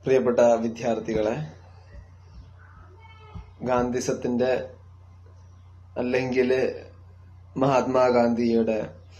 പ്രിയപ്പെട്ട വിദ്യാർത്ഥികളെ ഗാന്ധിസത്തിന്റെ അല്ലെങ്കിൽ മഹാത്മാഗാന്ധിയുടെ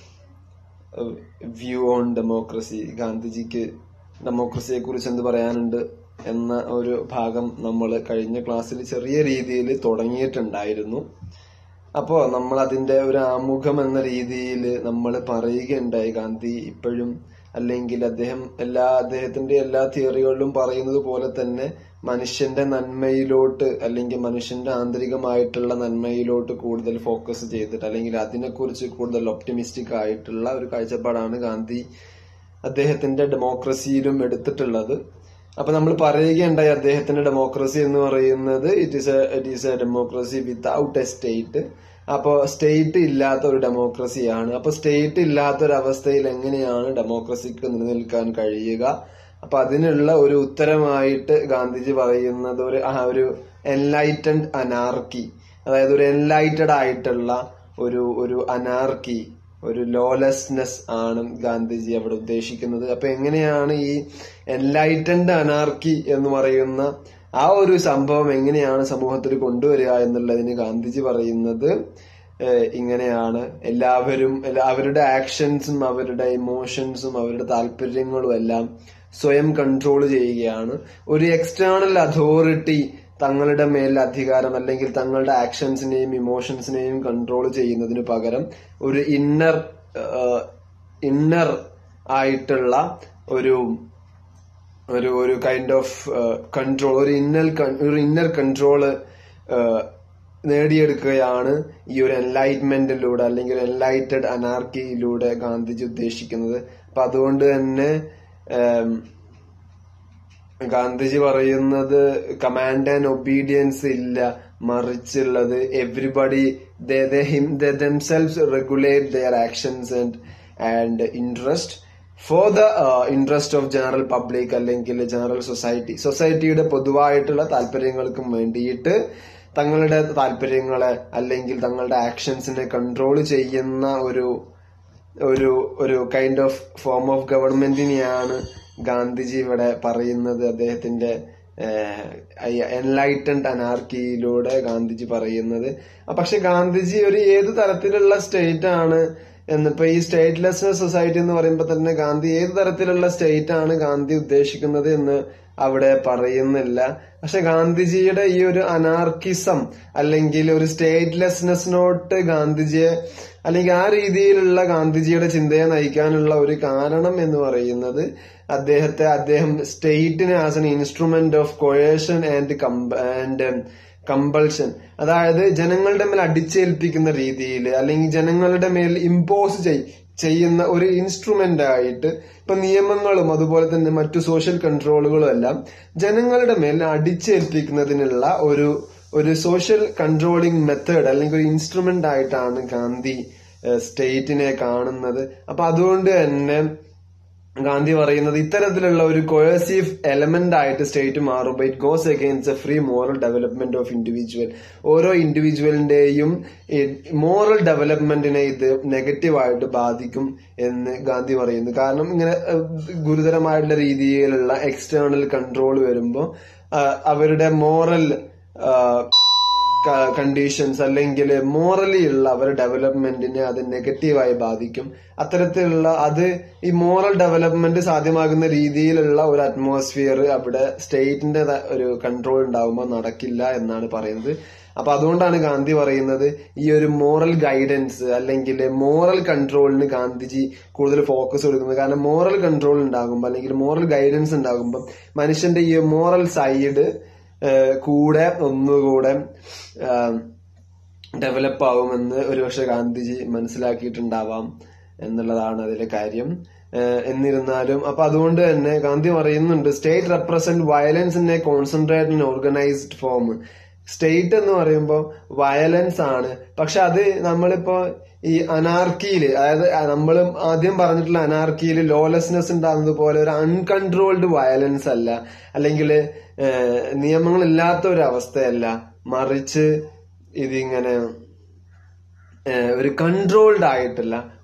വ്യൂ ഓൺ ഡെമോക്രസി ഗാന്ധിജിക്ക് ഡെമോക്രസിയെ കുറിച്ച് എന്ത് പറയാനുണ്ട് എന്ന ഒരു ഭാഗം നമ്മൾ കഴിഞ്ഞ ക്ലാസ്സിൽ ചെറിയ രീതിയിൽ തുടങ്ങിയിട്ടുണ്ടായിരുന്നു അപ്പോ നമ്മൾ അതിന്റെ ഒരു ആമുഖം എന്ന രീതിയിൽ നമ്മൾ പറയുകയുണ്ടായി ഗാന്ധി ഇപ്പോഴും അല്ലെങ്കിൽ അദ്ദേഹം എല്ലാ അദ്ദേഹത്തിന്റെ എല്ലാ തിയറികളിലും പറയുന്നത് പോലെ തന്നെ മനുഷ്യന്റെ നന്മയിലോട്ട് അല്ലെങ്കിൽ മനുഷ്യന്റെ ആന്തരികമായിട്ടുള്ള നന്മയിലോട്ട് കൂടുതൽ ഫോക്കസ് ചെയ്തിട്ട് അല്ലെങ്കിൽ അതിനെക്കുറിച്ച് കൂടുതൽ ഒപ്റ്റിമിസ്റ്റിക് ആയിട്ടുള്ള ഒരു കാഴ്ചപ്പാടാണ് ഗാന്ധി അദ്ദേഹത്തിന്റെ ഡെമോക്രസിയിലും എടുത്തിട്ടുള്ളത് അപ്പൊ നമ്മൾ പറയുകയുണ്ടായി അദ്ദേഹത്തിന്റെ ഡെമോക്രസി എന്ന് പറയുന്നത് it is it is a democracy without a state അപ്പോ സ്റ്റേറ്റ് ഇല്ലാത്ത ഒരു ഡെമോക്രസിയാണ് അപ്പൊ സ്റ്റേറ്റ് ഇല്ലാത്ത ഒരു അവസ്ഥയിൽ എങ്ങനെയാണ് ഡെമോക്രസിക്ക് നിലനിൽക്കാൻ കഴിയുക അപ്പൊ അതിനുള്ള ഒരു ഉത്തരമായിട്ട് ഗാന്ധിജി പറയുന്നത് ഒരു ആ ഒരു എൻലൈറ്റൻഡ് അനാർക്കി അതായത് ഒരു എൻലൈറ്റഡ് ആയിട്ടുള്ള ഒരു ഒരു അനാർക്കി ഒരു ലോലെസ്നെസ് ആണ് ഗാന്ധിജി അവിടെ ഉദ്ദേശിക്കുന്നത് അപ്പൊ എങ്ങനെയാണ് ഈ എൻലൈറ്റൻഡ് അനാർക്കി എന്ന് പറയുന്ന ആ ഒരു സംഭവം എങ്ങനെയാണ് സമൂഹത്തിൽ കൊണ്ടുവരിക എന്നുള്ളതിന് ഗാന്ധിജി പറയുന്നത് ഇങ്ങനെയാണ് എല്ലാവരും അവരുടെ ആക്ഷൻസും അവരുടെ ഇമോഷൻസും അവരുടെ താല്പര്യങ്ങളും എല്ലാം സ്വയം കൺട്രോൾ ചെയ്യുകയാണ് ഒരു എക്സ്റ്റേണൽ അതോറിറ്റി തങ്ങളുടെ മേൽ അധികാരം അല്ലെങ്കിൽ തങ്ങളുടെ ആക്ഷൻസിനെയും ഇമോഷൻസിനെയും കൺട്രോൾ ചെയ്യുന്നതിന് പകരം ഒരു ഇന്നർ ഇന്നർ ആയിട്ടുള്ള ഒരു ഒരു ഒരു കൈൻഡ് ഓഫ് കൺട്രോൾ ഒരു ഇന്നൽ ഒരു ഇന്നർ കൺട്രോള് നേടിയെടുക്കുകയാണ് ഈ ഒരു എൻലൈറ്റ്മെന്റിലൂടെ അല്ലെങ്കിൽ എൻലൈറ്റഡ് അനാർക്കിയിലൂടെ ഗാന്ധിജി ഉദ്ദേശിക്കുന്നത് അപ്പൊ അതുകൊണ്ട് തന്നെ ഗാന്ധിജി പറയുന്നത് കമാൻഡ് ആൻഡ് ഒബീഡിയൻസ് ഇല്ല മറിച്ചുള്ളത് everybody themselves regulate their actions and and interest for the interest of general public അല്ലെങ്കിൽ ജനറൽ സൊസൈറ്റി സൊസൈറ്റിയുടെ പൊതുവായിട്ടുള്ള താല്പര്യങ്ങൾക്കും വേണ്ടിയിട്ട് തങ്ങളുടെ താല്പര്യങ്ങളെ അല്ലെങ്കിൽ തങ്ങളുടെ ആക്ഷൻസിനെ കൺട്രോൾ ചെയ്യുന്ന ഒരു ഒരു ഒരു കൈൻഡ് ഓഫ് ഫോം ഓഫ് ഗവൺമെന്റിനെയാണ് ഗാന്ധിജി ഇവിടെ പറയുന്നത് അദ്ദേഹത്തിന്റെ എൻലൈറ്റൻഡ് അനാർക്കിയിലൂടെ ഗാന്ധിജി പറയുന്നത് പക്ഷെ ഗാന്ധിജി ഒരു ഏത് തരത്തിലുള്ള സ്റ്റേറ്റ് ആണ് എന്നിപ്പോ ഈ സ്റ്റേറ്റ്ലെസ്നെസ് സൊസൈറ്റി എന്ന് പറയുമ്പോൾ തന്നെ ഗാന്ധി ഏത് തരത്തിലുള്ള സ്റ്റേറ്റ് ആണ് ഗാന്ധി ഉദ്ദേശിക്കുന്നത് എന്ന് അവിടെ പറയുന്നില്ല പക്ഷെ ഗാന്ധിജിയുടെ ഈ ഒരു അനാർക്കിസം അല്ലെങ്കിൽ ഒരു സ്റ്റേറ്റ്ലെസ്നെസ്സിനോട്ട് ഗാന്ധിജിയെ അല്ലെങ്കിൽ ആ രീതിയിലുള്ള ഗാന്ധിജിയുടെ ചിന്തയെ നയിക്കാനുള്ള ഒരു കാരണം എന്ന് പറയുന്നത് അദ്ദേഹത്തെ അദ്ദേഹം സ്റ്റേറ്റിനെ as an instrument of coercion and and compulsion അതായത് ജനങ്ങളുടെ മേൽ അടിച്ചേൽപ്പിക്കുന്ന രീതിയിൽ അല്ലെങ്കിൽ ജനങ്ങളുടെ മേൽ ഇമ്പോസ് ചെയ്യുന്ന ഒരു ഇൻസ്ട്രുമെന്റ് ആയിട്ട് ഇപ്പൊ നിയമങ്ങളും അതുപോലെ തന്നെ മറ്റു സോഷ്യൽ കൺട്രോളുകളും എല്ലാം ജനങ്ങളുടെ മേൽ അടിച്ചേൽപ്പിക്കുന്നതിനുള്ള ഒരു ഒരു സോഷ്യൽ കൺട്രോളിംഗ് മെത്തേഡ് അല്ലെങ്കിൽ ഒരു ഇൻസ്ട്രുമെന്റ് ആയിട്ടാണ് ഗാന്ധി സ്റ്റേറ്റിനെ കാണുന്നത് അപ്പൊ അതുകൊണ്ട് തന്നെ ഗാന്ധി പറയുന്നത് ഇത്തരത്തിലുള്ള ഒരു കൊയസീവ് എലമെന്റ് ആയിട്ട് സ്റ്റേറ്റ് മാറുമ്പോൾ it goes against a free moral development of individual ഓരോ ഇൻഡിവിജ്വലിന്റെയും മോറൽ ഡെവലപ്മെന്റിനെ ഇത് നെഗറ്റീവായിട്ട് ബാധിക്കും എന്ന് ഗാന്ധി പറയുന്നു കാരണം ഇങ്ങനെ ഗുരുതരമായിട്ടുള്ള രീതിയിലുള്ള എക്സ്റ്റേണൽ കൺട്രോൾ വരുമ്പോൾ അവരുടെ മോറൽ കണ്ടീഷൻസ് അല്ലെങ്കിൽ മോറലി ഉള്ള അവരുടെ ഡെവലപ്മെന്റിനെ അത് നെഗറ്റീവായി ബാധിക്കും അത്തരത്തിലുള്ള അത് ഈ മോറൽ ഡെവലപ്മെന്റ് സാധ്യമാകുന്ന രീതിയിലുള്ള ഒരു അറ്റ്മോസ്ഫിയർ അവിടെ സ്റ്റേറ്റിന്റെ ഒരു കൺട്രോൾ ഉണ്ടാവുമ്പോൾ നടക്കില്ല എന്നാണ് പറയുന്നത് അപ്പൊ അതുകൊണ്ടാണ് ഗാന്ധി പറയുന്നത് ഈ ഒരു മോറൽ ഗൈഡൻസ് അല്ലെങ്കിൽ മോറൽ കൺട്രോളിന് ഗാന്ധിജി കൂടുതൽ ഫോക്കസ് കൊടുക്കുന്നത് കാരണം മോറൽ കൺട്രോൾ ഉണ്ടാകുമ്പോൾ അല്ലെങ്കിൽ മോറൽ ഗൈഡൻസ് ഉണ്ടാകുമ്പോൾ മനുഷ്യന്റെ ഈ മോറൽ സൈഡ് കൂടെ ഒന്നുകൂടെ ഡെവലപ്പ് ആവുമെന്ന് ഒരുപക്ഷെ ഗാന്ധിജി മനസ്സിലാക്കിയിട്ടുണ്ടാവാം എന്നുള്ളതാണ് അതിലെ കാര്യം എന്നിരുന്നാലും അപ്പൊ അതുകൊണ്ട് തന്നെ ഗാന്ധി പറയുന്നുണ്ട് state represent violence in a concentrate in organised form state എന്ന് പറയുമ്പോൾ വയലൻസ് ആണ് പക്ഷെ അത് നമ്മളിപ്പോ ഈ അനാർക്കിയില് അതായത് നമ്മൾ ആദ്യം പറഞ്ഞിട്ടുള്ള അനാർക്കിയിൽ ലോലെസ്നെസ് ഉണ്ടാകുന്നത് പോലെ ഒരു അൺകൺട്രോൾഡ് വയലൻസ് അല്ല അല്ലെങ്കിൽ നിയമങ്ങളില്ലാത്ത ഒരു അവസ്ഥയല്ല മറിച്ച് ഇതിങ്ങനെ ഒരു കൺട്രോൾഡ് ആയിട്ടുള്ള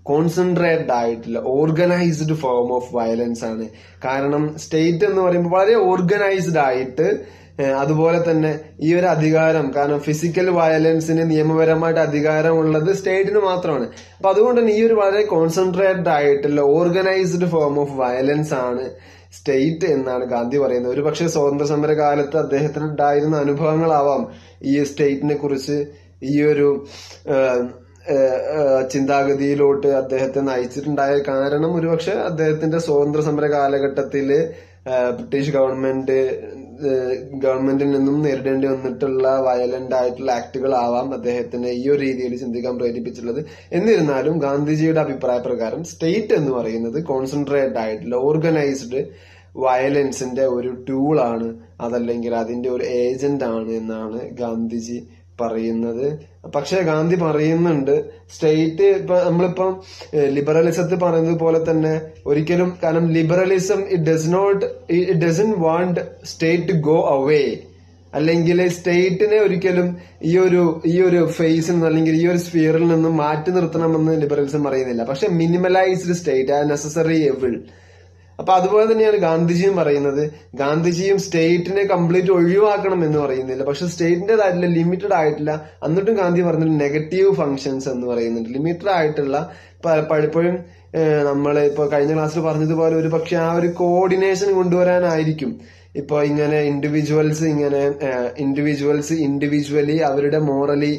കോൺസെൻട്രേറ്റഡ് ആയിട്ടുള്ള ഓർഗനൈസ്ഡ് ഫോം ഓഫ് വയലൻസ് ആണ് കാരണം സ്റ്റേറ്റ് എന്ന് പറയുമ്പോൾ വളരെ ഓർഗനൈസ്ഡ് ആയിട്ട് ഏഹ് അതുപോലെ തന്നെ ഈ ഒരു അധികാരം കാരണം ഫിസിക്കൽ വയലൻസിന് നിയമപരമായിട്ട് അധികാരമുള്ളത് സ്റ്റേറ്റിന് മാത്രമാണ് അപ്പൊ അതുകൊണ്ട് തന്നെ ഈ ഒരു വളരെ കോൺസെൻട്രേറ്റഡ് ആയിട്ടുള്ള ഓർഗനൈസ്ഡ് ഫോം ഓഫ് വയലൻസ് ആണ് സ്റ്റേറ്റ് എന്നാണ് ഗാന്ധി പറയുന്നത് ഒരു പക്ഷേ സ്വാതന്ത്ര്യ സമര കാലത്ത് അദ്ദേഹത്തിന് ഉണ്ടായിരുന്ന അനുഭവങ്ങളാവാം ഈ സ്റ്റേറ്റിനെ കുറിച്ച് ഈ ഒരു ഏഹ്, ഏഹ്, ഏഹ്, ചിന്താഗതിയിലോട്ട് അദ്ദേഹത്തെ നയിച്ചിട്ടുണ്ടായ കാരണം ഒരുപക്ഷെ അദ്ദേഹത്തിന്റെ സ്വാതന്ത്ര്യ സമര കാലഘട്ടത്തില് ഏഹ്, ബ്രിട്ടീഷ് ഗവൺമെന്റ് ഏഹ്, ഗവൺമെന്റിൽ നിന്നും നേരിടേണ്ടി വന്നിട്ടുള്ള വയലന്റ് ആയിട്ടുള്ള ആക്ടുകളാവാം അദ്ദേഹത്തിനെ ഈ ഒരു രീതിയിൽ ചിന്തിക്കാൻ പ്രേരിപ്പിച്ചിട്ടുള്ളത് എന്നിരുന്നാലും ഗാന്ധിജിയുടെ അഭിപ്രായ പ്രകാരം സ്റ്റേറ്റ് എന്ന് പറയുന്നത് കോൺസെൻട്രേറ്റ് ആയിട്ടുള്ള ഓർഗനൈസ്ഡ് വയലൻസിന്റെ ഒരു ടൂളാണ് അതല്ലെങ്കിൽ അതിന്റെ ഒരു ഏജന്റ് ആണ് എന്നാണ് ഗാന്ധിജി പറയുന്നത് പക്ഷെ ഗാന്ധി പറയുന്നുണ്ട് സ്റ്റേറ്റ് ഇപ്പൊ നമ്മളിപ്പം ലിബറലിസത്തിൽ പറയുന്നത് പോലെ തന്നെ ഒരിക്കലും കാരണം liberalism it does not it doesn't want state to go away അല്ലെങ്കിൽ സ്റ്റേറ്റിനെ ഒരിക്കലും ഈ ഒരു ഈ ഒരു ഫേസിൽ നിന്ന് അല്ലെങ്കിൽ ഈ ഒരു സ്ഫിയറിൽ നിന്നും മാറ്റി നിർത്തണമെന്ന് ലിബറലിസം പറയുന്നില്ല പക്ഷെ minimalised state a necessary evil അപ്പൊ അതുപോലെ തന്നെയാണ് ഗാന്ധിജിയും പറയുന്നത് ഗാന്ധിജിയും സ്റ്റേറ്റിനെ കംപ്ലീറ്റ് ഒഴിവാക്കണം എന്ന് പറയുന്നില്ല പക്ഷെ സ്റ്റേറ്റിന്റേതായിട്ടുള്ള ലിമിറ്റഡ് ആയിട്ടില്ല എന്നിട്ടും ഗാന്ധി പറഞ്ഞിട്ട് നെഗറ്റീവ് ഫങ്ഷൻസ് എന്ന് പറയുന്നുണ്ട് ലിമിറ്റഡ് ആയിട്ടുള്ള പ- പലപ്പോഴും നമ്മൾ ഇപ്പൊ കഴിഞ്ഞ ക്ലാസ്സിൽ പറഞ്ഞതുപോലെ ഒരു പക്ഷെ ആ ഒരു കോർഡിനേഷൻ കൊണ്ടുവരാനായിരിക്കും ഇപ്പൊ ഇങ്ങനെ ഇൻഡിവിജ്വൽസ് ഇങ്ങനെ ഇൻഡിവിജ്വൽസ് ഇൻഡിവിജ്വലി അവരുടെ മോറലി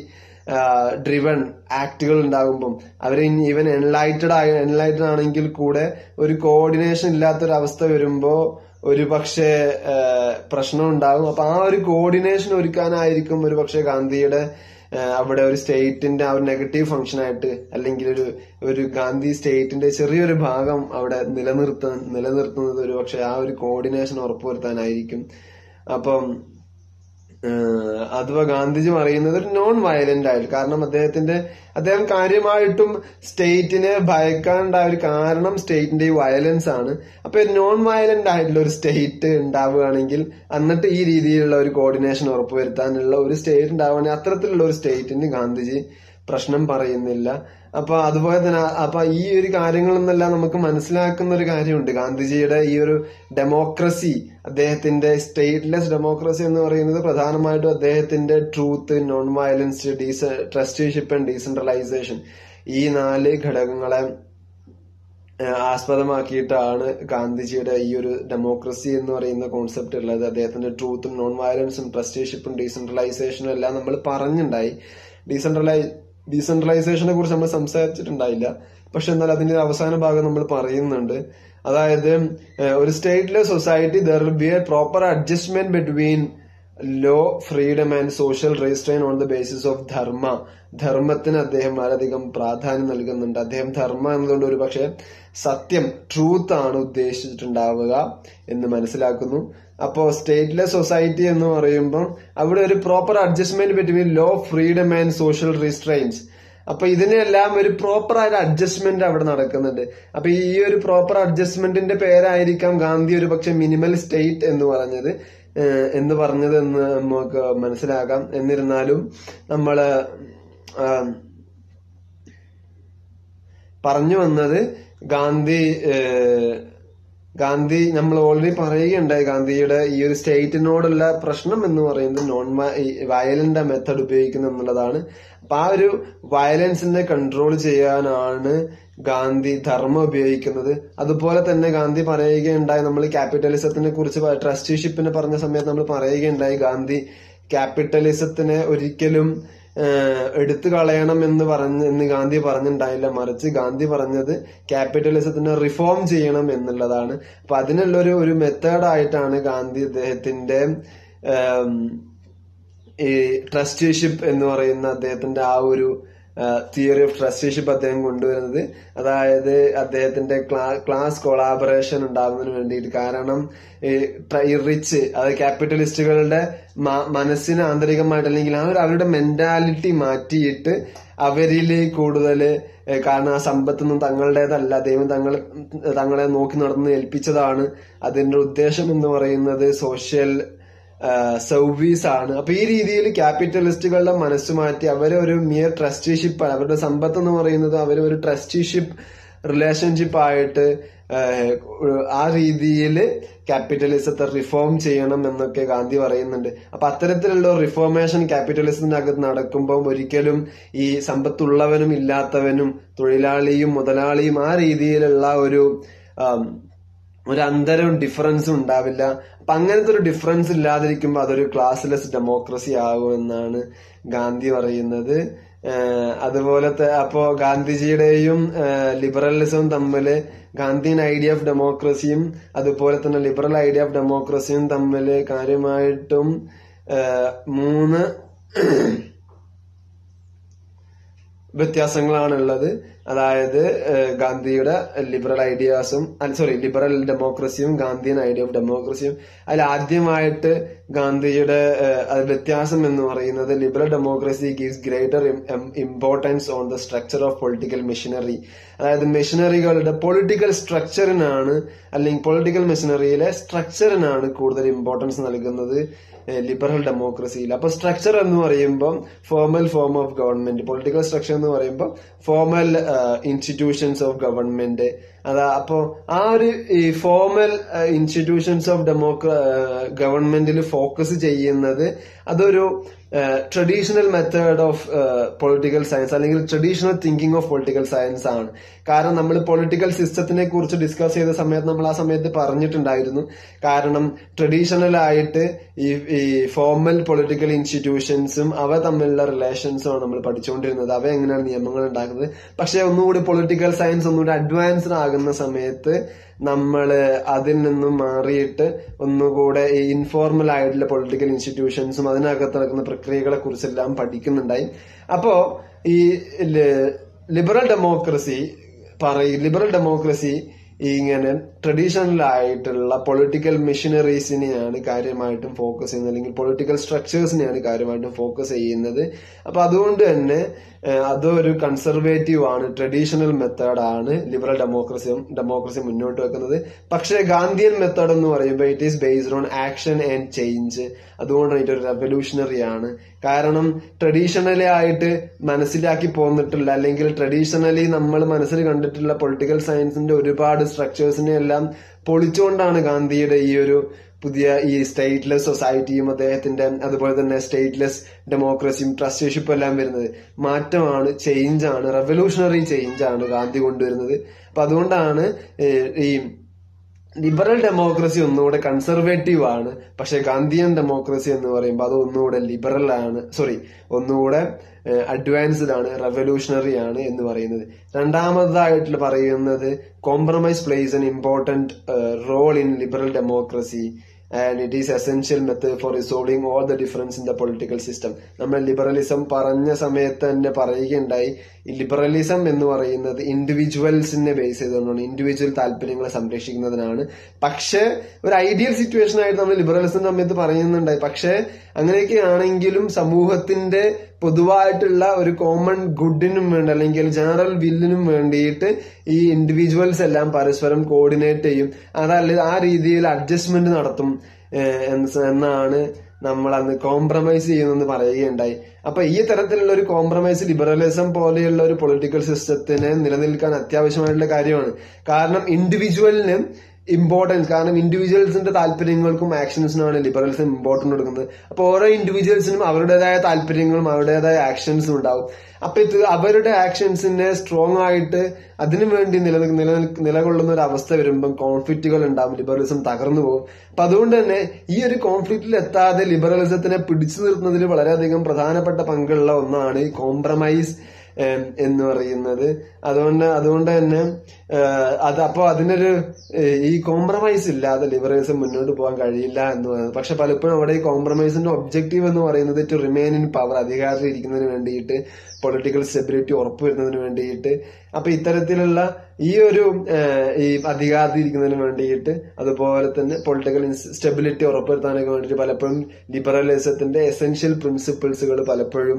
ഡ്രിവൺ ആക്ടുകൾ ഉണ്ടാകുമ്പം അവർ ഈവൻ എൻലൈറ്റഡ് ആയ എൻലൈറ്റഡ് ആണെങ്കിൽ കൂടെ ഒരു കോർഡിനേഷൻ ഇല്ലാത്തൊരു അവസ്ഥ വരുമ്പോ ഒരു പക്ഷേ പ്രശ്നം ഉണ്ടാകും അപ്പൊ ആ ഒരു കോർഡിനേഷൻ ഒരുക്കാനായിരിക്കും ഒരു പക്ഷേ ഗാന്ധിയുടെ ആ, അവിടെ ഒരു സ്റ്റേറ്റിന്റെ ആ ഒരു നെഗറ്റീവ് ഫംഗ്ഷൻ ആയിട്ട് അല്ലെങ്കിൽ ഒരു ഒരു ഗാന്ധി സ്റ്റേറ്റിന്റെ ചെറിയൊരു ഭാഗം അവിടെ നിലനിർത്ത നിലനിർത്തുന്നത് ഒരു പക്ഷെ ആ ഒരു കോർഡിനേഷൻ ഉറപ്പുവരുത്താനായിരിക്കും അപ്പം ഏഹ് അഥവാ ഗാന്ധിജി പറയുന്നത് ഒരു നോൺ വയലന്റ് ആയിട്ട് കാരണം അദ്ദേഹത്തിന്റെ അദ്ദേഹം കാര്യമായിട്ടും സ്റ്റേറ്റിനെ ഭയക്കാനുണ്ടായ ഒരു കാരണം സ്റ്റേറ്റിന്റെ ഈ വയലൻസ് ആണ് അപ്പൊ ഒരു നോൺ വയലന്റ് ആയിട്ടുള്ള ഒരു സ്റ്റേറ്റ് ഉണ്ടാവുകയാണെങ്കിൽ എന്നിട്ട് ഈ രീതിയിലുള്ള ഒരു കോർഡിനേഷൻ ഉറപ്പുവരുത്താനുള്ള ഒരു സ്റ്റേറ്റ് ഉണ്ടാവുകയാണെങ്കിൽ അത്തരത്തിലുള്ള ഒരു സ്റ്റേറ്റിന് ഗാന്ധിജി പ്രശ്നം പറയുന്നില്ല അപ്പൊ അതുപോലെ തന്നെ ആ- അപ്പൊ ഈ ഒരു കാര്യങ്ങളിൽ നിന്നെല്ലാം നമുക്ക് മനസ്സിലാക്കുന്ന ഒരു കാര്യമുണ്ട് ഗാന്ധിജിയുടെ ഈ ഒരു ഡെമോക്രസി അദ്ദേഹത്തിന്റെ സ്റ്റേറ്റ്ലെസ് ഡെമോക്രസി എന്ന് പറയുന്നത് പ്രധാനമായിട്ടും അദ്ദേഹത്തിന്റെ ട്രൂത്ത് നോൺ വയലൻസ് ഡീസ ട്രസ്റ്റിഷിപ്പ് ആൻഡ് ഡീസെൻട്രലൈസേഷൻ ഈ നാല് ഘടകങ്ങളെ ഏഹ് ആസ്പദമാക്കിയിട്ടാണ് ഗാന്ധിജിയുടെ ഈ ഒരു ഡെമോക്രസി എന്ന് പറയുന്ന കോൺസെപ്റ്റ് ഉള്ളത് അദ്ദേഹത്തിന്റെ ട്രൂത്തും നോൺ വയലൻസും ട്രസ്റ്റിഷിപ്പും ഡീസെൻട്രലൈസേഷനും എല്ലാം നമ്മൾ പറഞ്ഞിട്ടുണ്ടായി ഡീസെൻട്രലൈ ഡീസെൻട്രലൈസേഷനെ കുറിച്ച് നമ്മൾ സംസാരിച്ചിട്ടുണ്ടായില്ല പക്ഷെ എന്നാൽ അതിന്റെ അവസാന ഭാഗം നമ്മൾ പറയുന്നുണ്ട് അതായത് ഏഹ് ഒരു സ്റ്റേറ്റിലെ society there will be a proper adjustment between law freedom and social restraint on the basis of dharma ധർമ്മത്തിന് അദ്ദേഹം വളരെയധികം പ്രാധാന്യം നൽകുന്നുണ്ട് അദ്ദേഹം ധർമ്മ എന്നതുകൊണ്ട് ഒരു പക്ഷേ സത്യം ട്രൂത്ത് ആണ് ഉദ്ദേശിച്ചിട്ടുണ്ടാവുക എന്ന് മനസ്സിലാക്കുന്നു അപ്പോ സ്റ്റേറ്റ്ലെസ് സൊസൈറ്റി എന്ന് പറയുമ്പോൾ അവിടെ ഒരു proper adjustment between law freedom and social restraints അപ്പൊ ഇതിനെല്ലാം ഒരു പ്രോപ്പർ ആയിട്ട് അഡ്ജസ്റ്റ്മെന്റ് അവിടെ നടക്കുന്നുണ്ട് അപ്പൊ ഈ ഒരു പ്രോപ്പർ അഡ്ജസ്റ്റ്മെന്റിന്റെ പേരായിരിക്കാം ഗാന്ധി ഒരു പക്ഷെ മിനിമൽ സ്റ്റേറ്റ് എന്ന് പറഞ്ഞത് ഏഹ് എന്ന് പറഞ്ഞത് എന്ന് നമുക്ക് മനസ്സിലാക്കാം എന്നിരുന്നാലും നമ്മള് ആഹ് പറഞ്ഞു വന്നത് ഗാന്ധി ഏഹ് ഗാന്ധി നമ്മൾ ഓൾറെഡി പറയുകയുണ്ടായി ഗാന്ധിയുടെ ഈ ഒരു സ്റ്റേറ്റിനോടുള്ള പ്രശ്നം എന്ന് പറയുന്നത് നോൺ വയലന്റ് മെത്തഡ് ഉപയോഗിക്കുന്നു എന്നുള്ളതാണ് അപ്പൊ ആ ഒരു വയലൻസിനെ കൺട്രോൾ ചെയ്യാനാണ് ഗാന്ധി ധർമ്മം ഉപയോഗിക്കുന്നത് അതുപോലെ തന്നെ ഗാന്ധി പറയുകയുണ്ടായി നമ്മൾ ക്യാപിറ്റലിസത്തിനെ കുറിച്ച് ട്രസ്റ്റിഷിപ്പിനെ പറഞ്ഞ സമയത്ത് നമ്മൾ പറയുകയുണ്ടായി ഗാന്ധി ക്യാപിറ്റലിസത്തിനെ ഒരിക്കലും ഏഹ് എടുത്തു കളയണം എന്ന് പറഞ്ഞ് എന്ന് ഗാന്ധി പറഞ്ഞിട്ടുണ്ടായില്ല മറിച്ച് ഗാന്ധി പറഞ്ഞത് ക്യാപിറ്റലിസത്തിനെ റിഫോം ചെയ്യണം എന്നുള്ളതാണ് അപ്പൊ അതിനുള്ള ഒരു ഒരു മെത്തേഡായിട്ടാണ് ഗാന്ധി അദ്ദേഹത്തിന്റെ ഏം, ഈ ട്രസ്റ്റിഷിപ്പ് എന്ന് പറയുന്ന അദ്ദേഹത്തിന്റെ ആ ഒരു തിയറി ഓഫ് ട്രസ്റ്റിഷിപ്പ് അദ്ദേഹം കൊണ്ടുവരുന്നത് അതായത് അദ്ദേഹത്തിന്റെ ക്ലാസ് കൊളാബറേഷൻ ഉണ്ടാകുന്നതിന് വേണ്ടിയിട്ട് കാരണം ഈ ട്ര- ഈ റിച്ച് അതായത് ക്യാപിറ്റലിസ്റ്റുകളുടെ മ- മനസ്സിന് ആന്തരികമായിട്ട് അല്ലെങ്കിൽ ആ ഒരു അവരുടെ മെന്റാലിറ്റി മാറ്റിയിട്ട് അവരില് കൂടുതൽ കാരണം ആ സമ്പത്തൊന്നും തങ്ങളുടേതല്ല ദൈവം തങ്ങൾ തങ്ങളെ നോക്കി നടന്ന് ഏൽപ്പിച്ചതാണ് അതിന്റെ ഉദ്ദേശം എന്ന് പറയുന്നത് സോഷ്യൽ സർവീസ് ആണ് അപ്പൊ ഈ രീതിയിൽ ക്യാപിറ്റലിസ്റ്റുകളുടെ മനസ്സ് മാറ്റി അവരെ ഒരു മിയർ ട്രസ്റ്റിഷിപ്പ് അവരുടെ സമ്പത്ത് എന്ന് പറയുന്നത് അവരെ ഒരു ട്രസ്റ്റിഷിപ്പ് റിലേഷൻഷിപ്പ് ആയിട്ട് ഏഹ്, ആ രീതിയിൽ ക്യാപിറ്റലിസത്തെ റിഫോം ചെയ്യണം എന്നൊക്കെ ഗാന്ധി പറയുന്നുണ്ട് അപ്പൊ അത്തരത്തിലുള്ള റിഫോർമേഷൻ ക്യാപിറ്റലിസത്തിനകത്ത് നടക്കുമ്പോൾ ഒരിക്കലും ഈ സമ്പത്തുള്ളവനും ഇല്ലാത്തവനും തൊഴിലാളിയും മുതലാളിയും ആ രീതിയിലുള്ള ഒരു ആം, ഒരു അന്തരവും ഡിഫറൻസും ഉണ്ടാവില്ല അപ്പൊ അങ്ങനത്തെ ഒരു ഡിഫറൻസ് ഇല്ലാതിരിക്കുമ്പോൾ അതൊരു ക്ലാസ്ലെസ് ഡെമോക്രസി ആകുമെന്നാണ് ഗാന്ധി പറയുന്നത് ഏഹ് അതുപോലത്തെ അപ്പോ ഗാന്ധിജിയുടെയും ലിബറലിസവും തമ്മില് ഗാന്ധിയൻ ഐഡിയ ഓഫ് ഡെമോക്രസിയും അതുപോലെ തന്നെ ലിബറൽ ഐഡിയ ഓഫ് ഡെമോക്രസിയും തമ്മില് കാര്യമായിട്ടും ഏഹ് മൂന്ന് വ്യത്യാസങ്ങളാണുള്ളത് അതായത് ഏഹ്, ഗാന്ധിയുടെ ലിബറൽ ഐഡിയാസും സോറി ലിബറൽ ഡെമോക്രസിയും ഗാന്ധിയൻ ഐഡിയ ഓഫ് ഡെമോക്രസിയും അതിൽ ആദ്യമായിട്ട് ഗാന്ധിയുടെ ഏഹ്, അത് വ്യത്യാസം എന്ന് പറയുന്നത് liberal democracy gives greater importance on the structure of political machinery അതായത് മെഷീനറികളുടെ പൊളിറ്റിക്കൽ സ്ട്രക്ചറിനാണ് അല്ലെങ്കിൽ പൊളിറ്റിക്കൽ മെഷീനറിയിലെ സ്ട്രക്ചറിനാണ് കൂടുതൽ ഇമ്പോർട്ടൻസ് നൽകുന്നത് ലിബറൽ ഡെമോക്രസിയിൽ അപ്പൊ സ്ട്രക്ചർ എന്ന് പറയുമ്പോൾ formal form of government political structure എന്ന് പറയുമ്പോൾ ഫോർമൽ ഇൻസ്റ്റിറ്റ്യൂഷൻസ് ഓഫ് ഗവൺമെന്റ് അതാ അപ്പോ ആ ഒരു ഈ ഫോർമൽ ഇൻസ്റ്റിറ്റ്യൂഷൻസ് ഓഫ് ഡെമോക്ര ഗവൺമെന്റിൽ ഫോക്കസ് ചെയ്യുന്നത് അതൊരു traditional method of political science അല്ലെങ്കിൽ traditional thinking of political science ആണ് കാരണം നമ്മൾ പൊളിറ്റിക്കൽ സിസ്റ്റത്തിനെ കുറിച്ച് ഡിസ്കസ് ചെയ്ത സമയത്ത് നമ്മൾ ആ സമയത്ത് പറഞ്ഞിട്ടുണ്ടായിരുന്നു കാരണം ട്രഡീഷണൽ ആയിട്ട് ഈ ഈ ഫോർമൽ പൊളിറ്റിക്കൽ ഇൻസ്റ്റിറ്റ്യൂഷൻസും അവ തമ്മിലുള്ള റിലേഷൻസും ആണ് നമ്മൾ പഠിച്ചുകൊണ്ടിരുന്നത് അവ എങ്ങനെയാണ് നിയമങ്ങൾ ഉണ്ടാക്കുന്നത് പക്ഷെ ഒന്നുകൂടി പൊളിറ്റിക്കൽ സയൻസ് ഒന്നുകൂടി അഡ്വാൻസ്ഡ് ആകുന്ന സമയത്ത് നമ്മള് അതിൽ നിന്നും മാറിയിട്ട് ഒന്നുകൂടെ ഈ ഇൻഫോർമൽ ആയിട്ടുള്ള പൊളിറ്റിക്കൽ ഇൻസ്റ്റിറ്റ്യൂഷൻസും അതിനകത്ത് നടക്കുന്ന പ്രക്രിയകളെ കുറിച്ചെല്ലാം പഠിക്കുന്നുണ്ടായി അപ്പോ ഈ ലിബറൽ ഡെമോക്രസി പറയും ലിബറൽ ഡെമോക്രസി ഇങ്ങനെ ട്രഡീഷണൽ ആയിട്ടുള്ള പൊളിറ്റിക്കൽ മെഷീനറീസിനെയാണ് കാര്യമായിട്ടും ഫോക്കസ് ചെയ്യുന്നത് അല്ലെങ്കിൽ പൊളിറ്റിക്കൽ സ്ട്രക്ചേഴ്സിനെയാണ് കാര്യമായിട്ടും ഫോക്കസ് ചെയ്യുന്നത് അപ്പൊ അതുകൊണ്ട് തന്നെ ഏഹ്, അതൊരു കൺസർവേറ്റീവ് ആണ് ട്രഡീഷണൽ മെത്തേഡാണ് ലിബറൽ ഡെമോക്രസിയും ഡെമോക്രസി മുന്നോട്ട് വെക്കുന്നത് പക്ഷേ ഗാന്ധിയൻ മെത്തേഡ് എന്ന് പറയുമ്പോൾ it is based on action and change അതുകൊണ്ട് ഇതൊരു റെവല്യൂഷണറി ആണ് കാരണം ട്രഡീഷണലി ആയിട്ട് മനസ്സിലാക്കി പോന്നിട്ടുള്ള അല്ലെങ്കിൽ ട്രഡീഷണലി നമ്മൾ മനസ്സിൽ കണ്ടിട്ടുള്ള പൊളിറ്റിക്കൽ സയൻസിന്റെ ഒരുപാട് സ്ട്രക്ചേഴ്സിനെ എല്ലാം പൊളിച്ചുകൊണ്ടാണ് ഗാന്ധിയുടെ ഈ ഒരു പുതിയ ഈ സ്റ്റേറ്റ്ലെസ് സൊസൈറ്റിയും അദ്ദേഹത്തിന്റെ അതുപോലെ തന്നെ സ്റ്റേറ്റ്ലെസ് ഡെമോക്രസിയും ട്രസ്റ്റിഷിപ്പും എല്ലാം വരുന്നത് മാറ്റമാണ് ചേഞ്ച് ആണ് റെവല്യൂഷണറി ചേഞ്ച് ആണ് ഗാന്ധി കൊണ്ടുവരുന്നത് അപ്പൊ അതുകൊണ്ടാണ് ഏഹ്, ഈ ലിബറൽ ഡെമോക്രസി ഒന്നുകൂടെ കൺസർവേറ്റീവ് ആണ് പക്ഷെ ഗാന്ധിയൻ ഡെമോക്രസി എന്ന് പറയുമ്പോൾ അത് ഒന്നുകൂടെ ലിബറൽ ആണ് സോറി ഒന്നുകൂടെ അഡ്വാൻസ്ഡ് ആണ് റെവല്യൂഷണറി ആണ് എന്ന് പറയുന്നത് രണ്ടാമതായിട്ട് പറയുന്നത് compromise place an important role in liberal democracy and it is essential method for resolving all the difference in the political system നമ്മൾ ലിബറലിസം പറഞ്ഞ സമയത്ത് തന്നെ പറയുകയുണ്ടായി ഈ ലിബറലിസം എന്ന് പറയുന്നത് ഇൻഡിവിജ്വൽസിനെ ബേസ് ചെയ്തുകൊണ്ടാണ് ഇൻഡിവിജ്വൽ താല്പര്യങ്ങളെ സംരക്ഷിക്കുന്നതിനാണ് പക്ഷേ ഒരു ഐഡിയൽ സിറ്റുവേഷൻ ആയിട്ട് നമ്മൾ ലിബറലിസം സമയത്ത് പറയുന്നുണ്ടായി പക്ഷേ അങ്ങനെയൊക്കെ ആണെങ്കിലും സമൂഹത്തിന്റെ പൊതുവായിട്ടുള്ള ഒരു കോമൺ ഗുഡിനും വേണ്ടി അല്ലെങ്കിൽ ജനറൽ വില്ലിനും വേണ്ടിയിട്ട് ഈ ഇൻഡിവിജ്വൽസ് എല്ലാം പരസ്പരം കോർഡിനേറ്റ് ചെയ്യും അതല്ല ആ രീതിയിൽ അഡ്ജസ്റ്റ്മെന്റ് നടത്തും ഏഹ് എന്ന് എന്നാണ് നമ്മൾ അന്ന് കോംപ്രമൈസ് ചെയ്യുന്നെന്ന് പറയുകയുണ്ടായി അപ്പൊ ഈ തരത്തിലുള്ള ഒരു കോംപ്രമൈസ് ലിബറലിസം പോലെയുള്ള ഒരു പൊളിറ്റിക്കൽ സിസ്റ്റത്തിന് നിലനിൽക്കാൻ അത്യാവശ്യമായിട്ടുള്ള കാര്യമാണ് കാരണം ഇൻഡിവിജ്വലിന് ഇമ്പോർട്ടൻസ് കാരണം ഇൻഡിവിജ്വൽസിന്റെ താല്പര്യങ്ങൾക്കും ആക്ഷൻസിനുമാണ് ലിബറൽസ് ഇമ്പോർട്ടൻസ് കൊടുക്കുന്നത് അപ്പൊ ഓരോ ഇൻഡിവിജ്വൽസിനും അവരുടേതായ താല്പര്യങ്ങളും അവരുടേതായ ആക്ഷൻസും ഉണ്ടാവും അപ്പൊ ഇത് അവരുടെ ആക്ഷൻസിനെ സ്ട്രോങ് ആയിട്ട് അതിനു വേണ്ടി നിലനിൽ നിലനിൽ- നിലകൊള്ളുന്ന ഒരു അവസ്ഥ വരുമ്പം കോൺഫ്ലിക്റ്റുകൾ ഉണ്ടാവും ലിബറലിസം തകർന്നു പോകും അപ്പൊ അതുകൊണ്ട് തന്നെ ഈ ഒരു കോൺഫ്ലിക്റ്റിൽ എത്താതെ ലിബറലിസത്തിനെ പിടിച്ചു നിർത്തുന്നതിൽ വളരെയധികം പ്രധാനപ്പെട്ട പങ്കുള്ള ഒന്നാണ് ഈ കോംപ്രമൈസ് ഏം, എന്ന് പറയുന്നത് അതുകൊണ്ട് അതുകൊണ്ട് തന്നെ ഏഹ്, അത് അപ്പോ അതിനൊരു ഏഹ്, ഈ കോംപ്രമൈസ് ഇല്ലാതെ ലിബറലിസം മുന്നോട്ട് പോകാൻ കഴിയില്ല എന്ന് പറയുന്നത് പക്ഷെ പലപ്പോഴും അവിടെ ഈ കോംപ്രമൈസിന്റെ ഒബ്ജക്റ്റീവ് എന്ന് പറയുന്നത് ടു റിമെയിൻ ഇൻ പവർ അധികാരത്തിൽ ഇരിക്കുന്നതിന് വേണ്ടിയിട്ട് പൊളിറ്റിക്കൽ സ്റ്റെബിലിറ്റി ഉറപ്പുവരുന്നതിന് വേണ്ടിയിട്ട് അപ്പൊ ഇത്തരത്തിലുള്ള ഈ ഒരു ഏഹ്, ഈ അധികാരത്തിൽ ഇരിക്കുന്നതിന് വേണ്ടിയിട്ട് അതുപോലെ തന്നെ പൊളിറ്റിക്കൽ സ്റ്റെബിലിറ്റി ഉറപ്പുവരുത്താനൊക്കെ വേണ്ടിയിട്ട് പലപ്പോഴും ലിബറലിസത്തിന്റെ എസെൻഷ്യൽ പ്രിൻസിപ്പിൾസുകൾ പലപ്പോഴും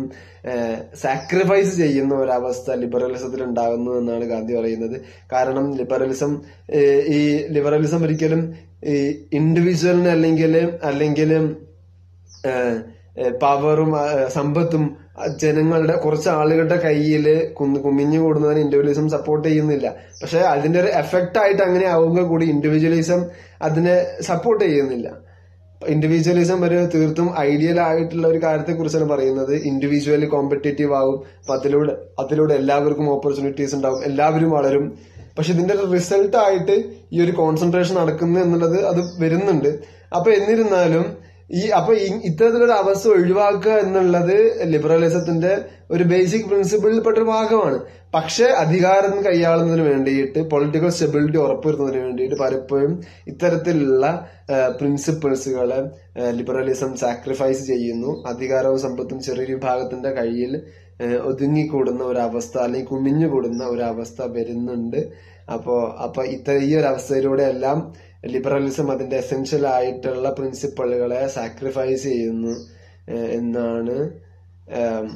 സാക്രിഫൈസ് ചെയ്യുന്ന ഒരവസ്ഥ ലിബറലിസത്തിൽ ഉണ്ടാകുന്നു എന്നാണ് ഗാന്ധി പറയുന്നത് കാരണം ലിബറലിസം ഏഹ്, ഈ ലിബറലിസം ഒരിക്കലും ഈ ഇൻഡിവിജ്വലിന് അല്ലെങ്കിൽ അല്ലെങ്കിൽ ഏഹ്, ഏഹ്, പവറും ആ, സമ്പത്തും ആ, ജനങ്ങളുടെ കുറച്ച് ആളുകളുടെ കയ്യിൽ കുന്ന് കുമിഞ്ഞു കൂടുന്നതിന് ഇൻഡിവിജ്വലിസം സപ്പോർട്ട് ചെയ്യുന്നില്ല പക്ഷെ അതിന്റെ ഒരു എഫക്റ്റ് ആയിട്ട് അങ്ങനെ ആവുക കൂടി ഇൻഡിവിജ്വലിസം അതിനെ സപ്പോർട്ട് ചെയ്യുന്നില്ല ഇൻഡിവിജ്വലിസം ഒരു തീർത്തും ഐഡിയൽ ആയിട്ടുള്ള ഒരു കാര്യത്തെ കുറിച്ചാണ് പറയുന്നത് ഇൻഡിവിജ്വലി കോമ്പറ്റേറ്റീവ് ആവും അപ്പൊ അതിലൂടെ അതിലൂടെ എല്ലാവർക്കും ഓപ്പർച്യൂണിറ്റീസ് ഉണ്ടാവും എല്ലാവരും വളരും പക്ഷെ ഇതിന്റെ റിസൾട്ട് ആയിട്ട് ഈ ഒരു കോൺസെൻട്രേഷൻ നടക്കുന്നു എന്നുള്ളത് അത് വരുന്നുണ്ട് അപ്പൊ എന്നിരുന്നാലും ഈ അപ്പൊ ഈ- ഇത്തരത്തിലൊരു അവസ്ഥ ഒഴിവാക്കുക എന്നുള്ളത് ലിബറലിസത്തിന്റെ ഒരു ബേസിക് പ്രിൻസിപ്പിളിൽ പെട്ട ഒരു ഭാഗമാണ് പക്ഷെ അധികാരം കൈയാളുന്നതിന് വേണ്ടിയിട്ട് പൊളിറ്റിക്കൽ സ്റ്റെബിലിറ്റി ഉറപ്പുവരുത്തുന്നതിന് വേണ്ടിയിട്ട് പലപ്പോഴും ഇത്തരത്തിലുള്ള പ്രിൻസിപ്പിൾസുകളെ ലിബറലിസം സാക്രിഫൈസ് ചെയ്യുന്നു അധികാരവും സമ്പത്തും ചെറിയൊരു വിഭാഗത്തിന്റെ കയ്യിൽ ഏഹ്, ഒതുങ്ങിക്കൂടുന്ന ഒരവസ്ഥ അല്ലെങ്കിൽ കുമിഞ്ഞുകൂടുന്ന ഒരവസ്ഥ വരുന്നുണ്ട് അപ്പോ അപ്പൊ ഇത്ത ഈ ഒരു അവസ്ഥയിലൂടെ എല്ലാം ലിബറലിസം അതിന്റെ എസെൻഷ്യൽ ആയിട്ടുള്ള പ്രിൻസിപ്പളുകളെ സാക്രിഫൈസ് ചെയ്യുന്നു ഏഹ്, എന്നാണ് ഏം,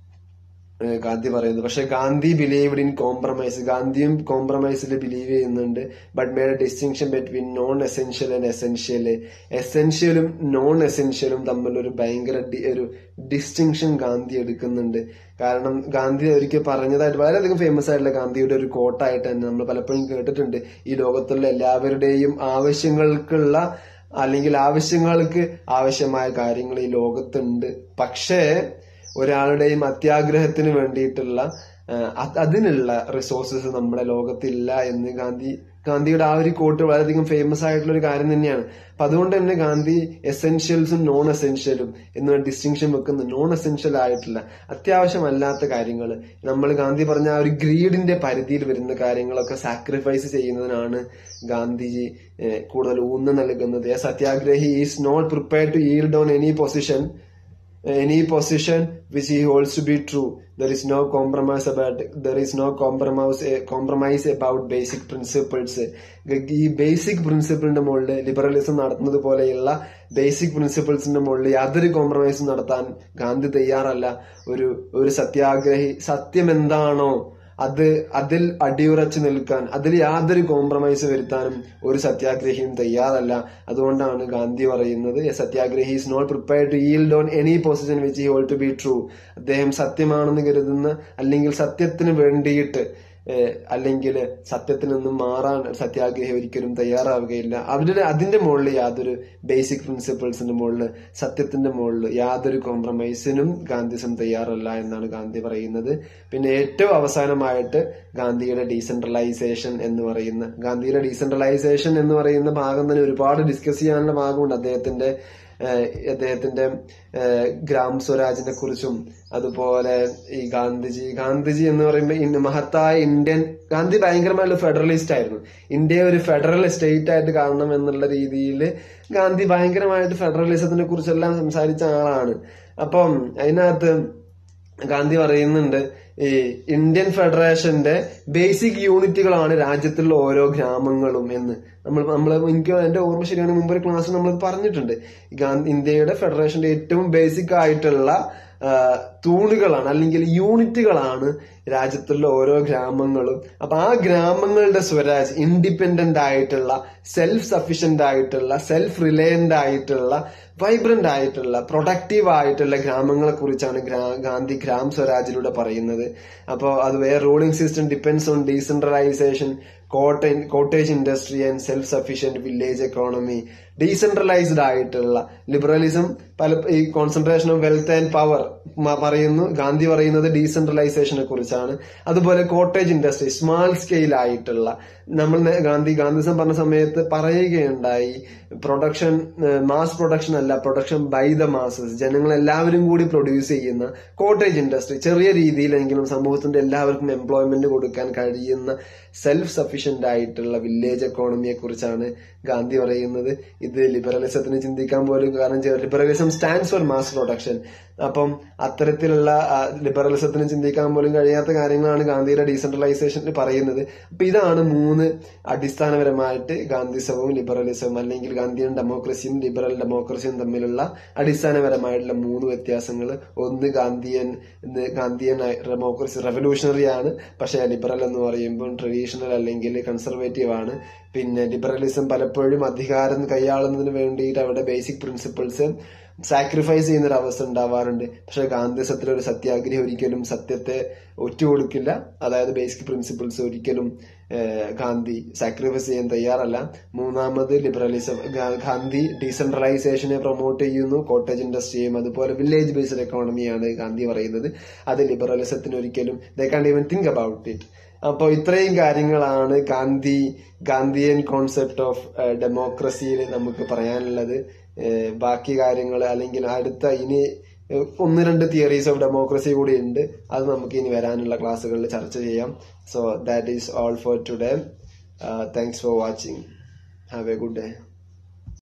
ഏഹ് ഗാന്ധി പറയുന്നത് പക്ഷെ ഗാന്ധി ബിലീവ്ഡ് ഇൻ കോംപ്രമൈസ് ഗാന്ധിയും കോംപ്രമൈസിൽ ബിലീവ് ചെയ്യുന്നുണ്ട് but made distinction between non essential and essential എസെൻഷ്യലും നോൺ എസെൻഷ്യലും തമ്മിലൊരു ഭയങ്കര ഡി- ഒരു ഡിസ്റ്റിങ്ഷൻ ഗാന്ധി എടുക്കുന്നുണ്ട് കാരണം ഗാന്ധി ഒരിക്കൽ പറഞ്ഞതായിട്ട് വളരെയധികം ഫേമസ് ആയിട്ടുള്ള ഗാന്ധിയുടെ ഒരു കോട്ടായിട്ട് തന്നെ നമ്മൾ പലപ്പോഴും കേട്ടിട്ടുണ്ട് ഈ ലോകത്തുള്ള എല്ലാവരുടെയും ആവശ്യങ്ങൾക്കുള്ള അല്ലെങ്കിൽ ആവശ്യങ്ങൾക്ക് ആവശ്യമായ കാര്യങ്ങൾ ഈ ലോകത്തുണ്ട് പക്ഷേ ഒരാളുടെയും അത്യാഗ്രഹത്തിന് വേണ്ടിയിട്ടുള്ള ആ, അത് അതിനുള്ള റിസോഴ്സസ് നമ്മുടെ ലോകത്തില്ല എന്ന് ഗാന്ധി ഗാന്ധിയുടെ ആ ഒരു കോട്ട് വളരെയധികം ഫേമസ് ആയിട്ടുള്ള ഒരു കാര്യം തന്നെയാണ് അപ്പൊ അതുകൊണ്ട് തന്നെ ഗാന്ധി എസെൻഷ്യൽസും നോൺ എസെൻഷ്യലും എന്ന ഡിസ്റ്റിങ്ഷൻ വെക്കുന്ന നോൺ എസെൻഷ്യൽ ആയിട്ടുള്ള അത്യാവശ്യമല്ലാത്ത കാര്യങ്ങൾ നമ്മൾ ഗാന്ധി പറഞ്ഞ ആ ഒരു ഗ്രീഡിന്റെ പരിധിയിൽ വരുന്ന കാര്യങ്ങളൊക്കെ സാക്രിഫൈസ് ചെയ്യുന്നതിനാണ് ഗാന്ധിജി ഏഹ്, കൂടുതൽ ഊന്നൽ നൽകുന്നത് a satyagrahi is not prepare to yield on any position any position which he holds to be true. There is no compromise about there is no compromise compromise about basic principles. ഈ basic പ്രിൻസിപ്പിളിന്റെ മുകളിൽ liberalism നടത്തുന്നത് പോലെയുള്ള basic പ്രിൻസിപ്പിൾസിന്റെ മുകളിൽ യാതൊരു കോംപ്രമൈസും നടത്താൻ ഗാന്ധി തയ്യാറല്ല ഒരു ഒരു സത്യാഗ്രഹി സത്യം എന്താണോ അത് അതിൽ അടിയുറച്ചു നിൽക്കാൻ അതിൽ യാതൊരു കോംപ്രമൈസ് വരുത്താനും ഒരു സത്യാഗ്രഹിയും തയ്യാറല്ല അതുകൊണ്ടാണ് ഗാന്ധി പറയുന്നത് "A satyagrahi is not prepared to yield on any position which he hold to be true അദ്ദേഹം സത്യമാണെന്ന് കരുതുന്ന അല്ലെങ്കിൽ സത്യത്തിന് വേണ്ടിയിട്ട് ഏഹ്, അല്ലെങ്കിൽ സത്യത്തിൽ നിന്നും മാറാൻ സത്യാഗ്രഹി ഒരിക്കലും തയ്യാറാവുകയില്ല അവരുടെ അതിന്റെ മുകളിൽ യാതൊരു ബേസിക് പ്രിൻസിപ്പിൾസിന്റെ മുകളിൽ സത്യത്തിന്റെ മുകളിൽ യാതൊരു കോംപ്രമൈസിനും ഗാന്ധിസം തയ്യാറല്ല എന്നാണ് ഗാന്ധി പറയുന്നത് പിന്നെ ഏറ്റവും അവസാനമായിട്ട് ഗാന്ധിയുടെ ഡീസെൻട്രലൈസേഷൻ എന്ന് പറയുന്ന ഗാന്ധിയുടെ ഡീസെൻട്രലൈസേഷൻ എന്ന് പറയുന്ന ഭാഗം തന്നെ ഒരുപാട് ഡിസ്കസ് ചെയ്യാനുള്ള ഭാഗമുണ്ട് അദ്ദേഹത്തിന്റെ ഏഹ്, അദ്ദേഹത്തിന്റെ ഏഹ്, ഗ്രാം സ്വരാജിനെ കുറിച്ചും അതുപോലെ ഈ ഗാന്ധിജി ഗാന്ധിജി എന്ന് പറയുമ്പോൾ ഇൻ- മഹത്തായ ഇന്ത്യൻ ഗാന്ധി ഭയങ്കരമായിട്ടുള്ള ഫെഡറലിസ്റ്റ് ആയിരുന്നു ഇന്ത്യയെ ഒരു ഫെഡറൽ സ്റ്റേറ്റ് ആയിട്ട് കാണണം എന്നുള്ള രീതിയിൽ ഗാന്ധി ഭയങ്കരമായിട്ട് ഫെഡറലിസത്തിനെ കുറിച്ചെല്ലാം സംസാരിച്ച ആളാണ് അപ്പം അതിനകത്ത് ഗാന്ധി പറയുന്നുണ്ട് ഈ ഇന്ത്യൻ ഫെഡറേഷന്റെ ബേസിക് യൂണിറ്റുകളാണ് രാജ്യത്തുള്ള ഓരോ ഗ്രാമങ്ങളും എന്ന് നമ്മൾ നമ്മൾ എനിക്ക് എന്റെ ഓർമ്മ ശരിയാണ് മുമ്പ് ഒരു ക്ലാസ്സിൽ നമ്മൾ പറഞ്ഞിട്ടുണ്ട് ഗാന്ധി ഇന്ത്യയുടെ ഫെഡറേഷന്റെ ഏറ്റവും ബേസിക് ആയിട്ടുള്ള ആ, തൂണുകളാണ് അല്ലെങ്കിൽ യൂണിറ്റുകളാണ് രാജ്യത്തുള്ള ഓരോ ഗ്രാമങ്ങളും അപ്പൊ ആ ഗ്രാമങ്ങളുടെ സ്വരാജ് ഇൻഡിപെൻഡന്റ് ആയിട്ടുള്ള സെൽഫ് സഫീഷ്യന്റ് ആയിട്ടുള്ള സെൽഫ് റിലയന്റ് ആയിട്ടുള്ള വൈബ്രന്റ് ആയിട്ടുള്ള പ്രൊഡക്റ്റീവ് ആയിട്ടുള്ള ഗ്രാമങ്ങളെ കുറിച്ചാണ് ഗ്രാ- ഗാന്ധി ഗ്രാം സ്വരാജിലൂടെ പറയുന്നത് അപ്പോൾ അത് വേറെ ruling system depends on decentralisation cottage industry and self sufficient village economy decentralised ആയിട്ടുള്ള ലിബറലിസം പല ഈ concentration of wealth and power പറയുന്നു ഗാന്ധി പറയുന്നത് ഡീസെൻട്രലൈസേഷനെ കുറിച്ചാണ് അതുപോലെ കോട്ടേജ് ഇൻഡസ്ട്രി സ്മാൾ സ്കെയിൽ ആയിട്ടുള്ള നമ്മൾ നേ- ഗാന്ധി ഗാന്ധിസം പറഞ്ഞ സമയത്ത് പറയുകയുണ്ടായി പ്രൊഡക്ഷൻ മാസ് പ്രൊഡക്ഷൻ അല്ല പ്രൊഡക്ഷൻ ബൈ ദ മാസസ് ജനങ്ങൾ എല്ലാവരും കൂടി പ്രൊഡ്യൂസ് ചെയ്യുന്ന കോട്ടേജ് ഇൻഡസ്ട്രി ചെറിയ രീതിയിലെങ്കിലും സമൂഹത്തിന്റെ എല്ലാവർക്കും എംപ്ലോയ്മെന്റ് കൊടുക്കാൻ കഴിയുന്ന സെൽഫ് സഫീഷ്യന്റ് ആയിട്ടുള്ള വില്ലേജ് എക്കോണമിയെ കുറിച്ചാണ് ഗാന്ധി പറയുന്നത് ഇത് ലിബറലിസത്തിന് ചിന്തിക്കാൻ പോലും കാരണം liberalism stands for mass production അപ്പം അത്തരത്തിലുള്ള ആ, ലിബറലിസത്തിന് ചിന്തിക്കാൻ പോലും കഴിയാത്ത കാര്യങ്ങളാണ് ഗാന്ധിയുടെ ഡീസെൻട്രലൈസേഷനിൽ പറയുന്നത് അപ്പൊ ഇതാണ് മൂന്ന് അടിസ്ഥാനപരമായിട്ട് ഗാന്ധിസവും ലിബറലിസവും അല്ലെങ്കിൽ ഗാന്ധിയൻ ഡെമോക്രസിയും ലിബറൽ ഡെമോക്രസിയും തമ്മിലുള്ള അടിസ്ഥാനപരമായിട്ടുള്ള മൂന്ന് വ്യത്യാസങ്ങൾ ഒന്ന് ഗാന്ധിയൻ ഇന്ന് ഗാന്ധിയൻ ഡെമോക്രസി റെവല്യൂഷണറി ആണ് പക്ഷേ ലിബറൽ എന്ന് പറയുമ്പോൾ ട്രഡീഷണൽ അല്ലെങ്കിൽ കൺസർവേറ്റീവ് ആണ് പിന്നെ ലിബറലിസം പലപ്പോഴും അധികാരം കൈയാളുന്നതിന് വേണ്ടിയിട്ട് അവരുടെ ബേസിക് പ്രിൻസിപ്പിൾസ് സാക്രിഫൈസ് ചെയ്യുന്ന ഒരു അവസ്ഥ ഉണ്ടാവാറുണ്ട് പക്ഷെ ഗാന്ധിസത്തിലെ ഒരു സത്യാഗ്രഹി ഒരിക്കലും സത്യത്തെ ഒറ്റുകൊടുക്കില്ല അതായത് ബേസിക് പ്രിൻസിപ്പിൾസ് ഒരിക്കലും ഏഹ്, ഗാന്ധി സാക്രിഫൈസ് ചെയ്യാൻ തയ്യാറല്ല മൂന്നാമത് ലിബറലിസം ഗാ- ഗാന്ധി ഡീസെൻട്രലൈസേഷനെ പ്രൊമോട്ട് ചെയ്യുന്നു കോട്ടേജ് ഇൻഡസ്ട്രിയും അതുപോലെ വില്ലേജ് ബേസ്ഡ് എക്കോണമിയാണ് ഗാന്ധി പറയുന്നത് അത് ലിബറലിസത്തിന് ഒരിക്കലും ദേ കാണ്ട് ഈവൻ തിങ്ക് അബൌട്ട് ഇറ്റ് അപ്പോൾ ഇത്രയും കാര്യങ്ങളാണ് ഗാന്ധി ഗാന്ധിയൻ കോൺസെപ്റ്റ് ഓഫ് ഡെമോക്രസിയിൽ നമുക്ക് പറയാനുള്ളത് ഏഹ് ബാക്കി കാര്യങ്ങൾ അല്ലെങ്കിൽ അടുത്ത ഇനി ഏഹ് ഒന്ന് രണ്ട് തിയറീസ് ഓഫ് ഡെമോക്രസി കൂടി ഉണ്ട് അത് നമുക്ക് ഇനി വരാനുള്ള ക്ലാസ്സുകളിൽ ചർച്ച ചെയ്യാം so that is all for today thanks for watching have a good day